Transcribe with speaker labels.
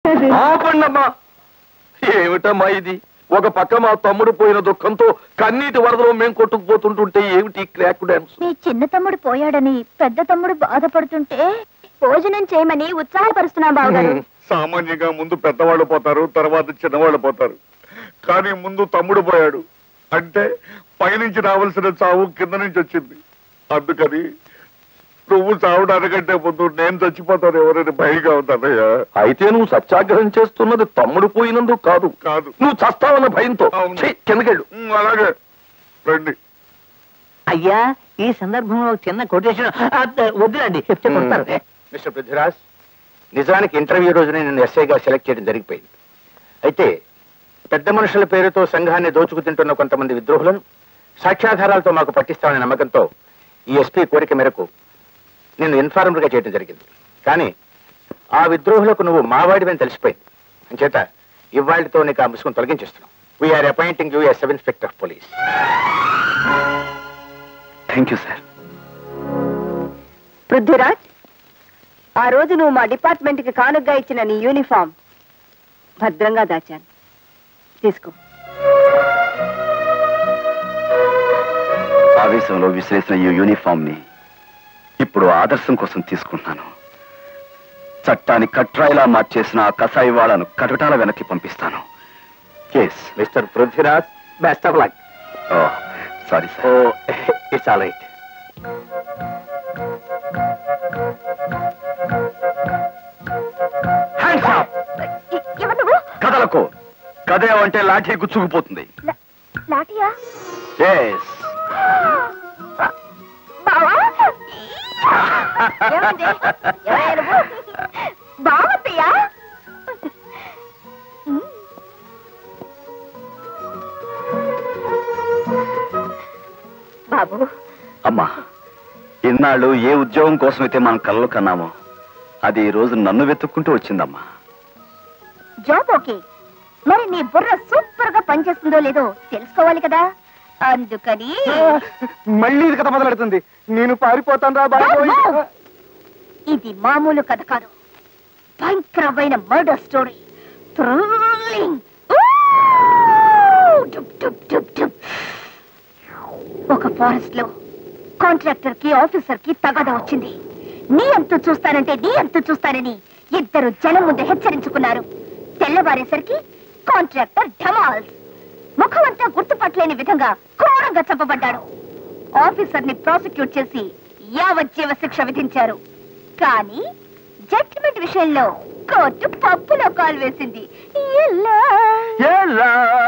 Speaker 1: ఆపండమ్మా ఏమిటమ్మా ఇది ఒక పక్క మా తమ్ముడు పోయిన దుఃఖంతో కన్నీటి వరదలో మేం కొట్టుకుపోతుంటుంటే ఏమిటి క్రాక్ డాన్స్
Speaker 2: నీ చిన్న తమ్ముడు పోయాడని పెద్ద తమ్ముడు బాధపడుతుంటే భోజనం చేయమని ఉత్సాహపరుస్తున్నాం బావగారు
Speaker 3: సామాన్యంగా ముందు పెద్దవాళ్ళు పోతారు తర్వాత చిన్నవాళ్ళు పోతారు కానీ ముందు తమ్ముడు పోయాడు అంటే పైనుంచి రావాల్సిన చావు కింద నుంచి వచ్చింది అందుకని నువ్వు చావడానికంటే ముందు నేను చచ్చిపోతాను ఎవరైనా భయంగా ఉందన్నయ్యా
Speaker 1: అయితే నువ్వు సత్యాగ్రహం చేస్తున్నది తమ్ముడు పోయినందుకు కాదు
Speaker 3: కాదు
Speaker 1: నువ్వు చస్తావన్న భయంతో
Speaker 3: అవును.
Speaker 1: ఛీ, కిందకెళ్ళు
Speaker 3: ఉమ్, అలాగే రండి
Speaker 4: అయ్యా ఈ సందర్భంలో ఒక చిన్న కొటేషన్ వద్దులండి చెప్తే కొడతారు
Speaker 5: మిస్టర్ పృథ్వీరాజ్ నిజానికి ఇంటర్వ్యూ రోజునే నేను ఎస్ఐగా సెలెక్ట్ చేయడం జరిగిపోయింది అయితే పెద్ద మనుషుల పేరుతో సంఘాన్ని దోచుకు తింటున్న కొంతమంది విద్రోహులను సాక్ష్యాధారాలతో మాకు పట్టిస్తామనే నమ్మకంతో ఈ ఎస్పీ కోరిక మేరకు నేను ఇన్ఫార్మర్ గా చేయడం జరిగింది కానీ ఆ విద్రోహులకు నువ్వు మావాడివని తెలిసిపోయింది అంచేత ఇవాళతో నీకు ఆ ముసుగును తొలగించేస్తున్నాం we're appointing you as sub inspector of police
Speaker 1: thank you sir
Speaker 2: Prithviraj ఆ రోజు నువ్వు మా డిపార్ట్మెంట్ కి కానుగ్గా ఇచ్చిన నీ యూనిఫామ్ భద్రంగా దాచాను తీసుకో
Speaker 1: ఆవేశంలో విసిరేసిన ఈ యూనిఫామ్ ని ఇప్పుడు ఆదర్శం కోసం తీసుకుంటున్నాను చట్టాన్ని కట్రాయిలా మార్చేసిన ఆ కసాయి వాళ్ళను కటకటాల వెనక్కి పంపిస్తాను yes
Speaker 5: mister Prithviraj best of luck
Speaker 1: sorry
Speaker 5: ఓ
Speaker 1: సార్
Speaker 5: ఇట్స్ ఆల్ రైట్
Speaker 2: ఎవరు నువ్వు
Speaker 1: కదలకు కదే అంటే లాఠీ గుచ్చుకుపోతుంది
Speaker 2: లా- లాఠీయా
Speaker 1: ఎస్
Speaker 2: బావా ఏమండి? ఎవరయ్యా నువ్వు? బావత్తయ్యా బాబు
Speaker 1: అమ్మా ఇన్నాళ్ళు ఏ ఉద్యోగం కోసమైతే మనం కలలు కన్నామో అది ఈ రోజు నన్ను వెతుక్కుంటూ వచ్చిందమ్మా
Speaker 2: జాబ్ ఓకే మరి నీ బుర్ర సూపర్ గా పనిచేస్తుందో లేదో తెలుసుకోవాలి కదా అందుకని
Speaker 6: మళ్ళీ ఇది కథ మొదలెడుతుంది నేను పారిపోతాను రా బాబోయ్
Speaker 2: అమ్మో! ఇది మామూలు కథ కాదు భయంకరమైన మర్డర్ స్టోరీ థ్రిల్లింగ్ ఒక ఫారెస్ట్ లో కాంట్రాక్టర్ కి ఆఫీసర్ కి తగాద వచ్చింది నీ అంతు చూస్తానంటే నీ అంతు చూస్తానని ఇద్దరు జనం ముందు హెచ్చరించుకున్నారు తెల్లవారేసరికి కాంట్రాక్టర్ ఢమాల్స్ ముఖం అంతా గుర్తుపట్టలేని విధంగా క్రూరంగా చంపబడ్డాడు ఆఫీసర్ ని ప్రాసిక్యూట్ చేసి యావజ్జీవ శిక్ష విధించారు కానీ జడ్జిమెంట్ విషయంలో కోర్టు పప్పులో కాలు వేసింది ఎలా?
Speaker 1: ఎలా